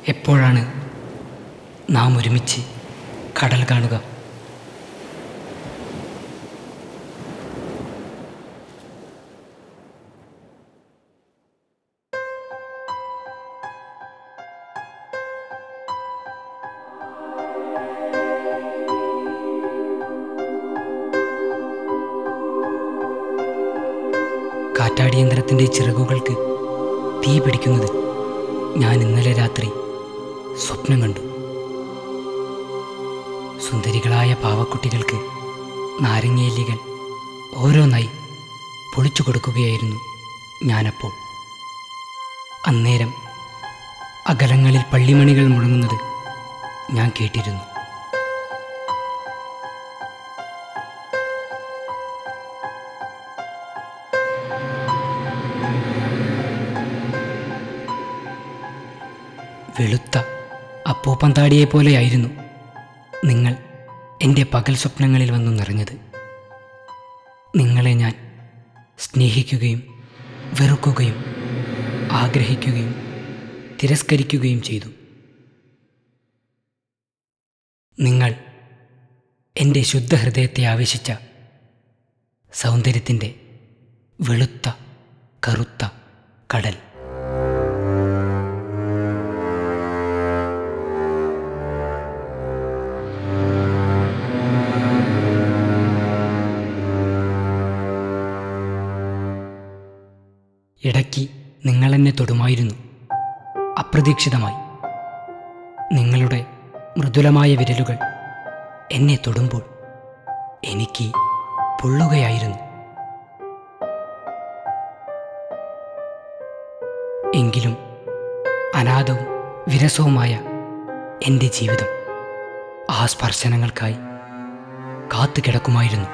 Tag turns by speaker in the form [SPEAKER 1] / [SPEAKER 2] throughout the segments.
[SPEAKER 1] എപ്പോഴാണ് നാം ഒരുമിച്ച് കടൽ കാണുക കാറ്റാടിയന്ത്രത്തിൻ്റെ ചിറകുകൾക്ക് തീ പിടിക്കുന്നത് ഞാൻ ഇന്നലെ രാത്രി സ്വപ്നം കണ്ടു സുന്ദരികളായ പാവക്കുട്ടികൾക്ക് നാരങ്ങയില്ലികൾ ഓരോന്നായി പൊളിച്ചു കൊടുക്കുകയായിരുന്നു ഞാനപ്പോൾ അന്നേരം അകലങ്ങളിൽ പള്ളിമണികൾ മുഴങ്ങുന്നത് ഞാൻ കേട്ടിരുന്നു വെളുത്ത അപ്പൂപ്പൻ താടിയെ പോലെയായിരുന്നു നിങ്ങൾ എൻ്റെ പകൽ സ്വപ്നങ്ങളിൽ വന്നു നിറഞ്ഞത് നിങ്ങളെ ഞാൻ സ്നേഹിക്കുകയും വെറുക്കുകയും ആഗ്രഹിക്കുകയും തിരസ്കരിക്കുകയും ചെയ്തു നിങ്ങൾ എൻ്റെ ശുദ്ധഹൃദയത്തെ ആവേശിച്ച സൗന്ദര്യത്തിൻ്റെ വെളുത്ത കറുത്ത കടൽ ഇടയ്ക്ക് നിങ്ങളെന്നെ തൊടുമായിരുന്നു അപ്രതീക്ഷിതമായി നിങ്ങളുടെ മൃദുലമായ വിരലുകൾ എന്നെ തൊടുമ്പോൾ എനിക്ക് പൊള്ളുകയായിരുന്നു എങ്കിലും അനാഥവും വിരസവുമായ എൻ്റെ ജീവിതം ആ സ്പർശനങ്ങൾക്കായി കാത്തു കിടക്കുമായിരുന്നു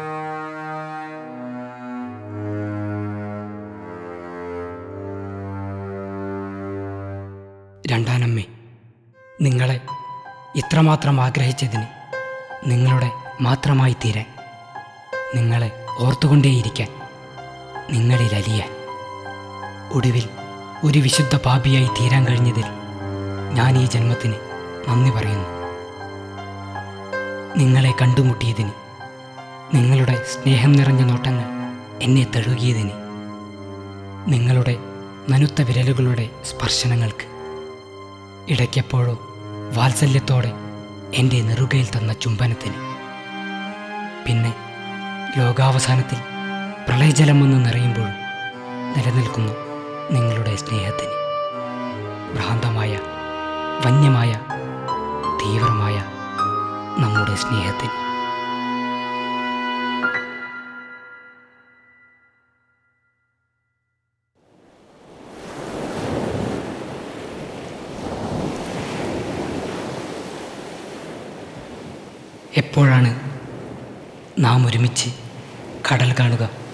[SPEAKER 1] രണ്ടാനമ്മേ നിങ്ങളെ ഇത്രമാത്രം ആഗ്രഹിച്ചതിന് നിങ്ങളുടെ മാത്രമായി തീരാൻ നിങ്ങളെ ഓർത്തുകൊണ്ടേയിരിക്കാൻ നിങ്ങളിൽ അലിയാൻ ഒടുവിൽ ഒരു വിശുദ്ധ പാപിയായി തീരാൻ കഴിഞ്ഞതിൽ ഞാൻ ഈ ജന്മത്തിന് നന്ദി പറയുന്നു നിങ്ങളെ കണ്ടുമുട്ടിയതിന് നിങ്ങളുടെ സ്നേഹം നിറഞ്ഞ നോട്ടങ്ങൾ എന്നെ തഴുകിയതിന് നിങ്ങളുടെ നനുത്ത വിരലുകളുടെ സ്പർശനങ്ങൾക്ക് ഇടയ്ക്കെപ്പോഴോ വാത്സല്യത്തോടെ എൻ്റെ നെറുകയിൽ തന്ന ചുംബനത്തിന് പിന്നെ ലോകാവസാനത്തിൽ പ്രളയജലം വന്ന് നിറയുമ്പോഴും നിലനിൽക്കുന്നു നിങ്ങളുടെ സ്നേഹത്തിന് ഭ്രാന്തമായ വന്യമായ തീവ്രമായ നമ്മുടെ സ്നേഹത്തിന് എപ്പോഴാണ് നാം ഒരുമിച്ച് കടൽ കാണുക